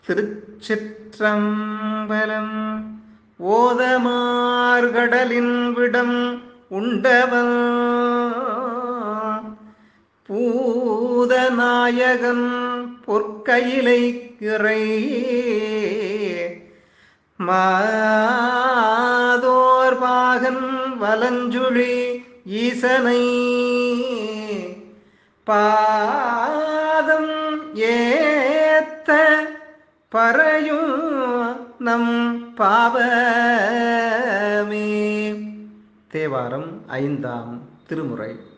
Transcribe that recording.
திருச்சிற்றம்பலம் ஓதமார்கடலின் விடம் உண்டவன் பூதநாயகன் பொற்கையிலை கிறை மாதோர் பாகன் வலஞ்சுழி ஈசனை பாதம் ஏத்த பறையும் நம் பாவமே தேவாரம் ஐந்தாம் திருமுறை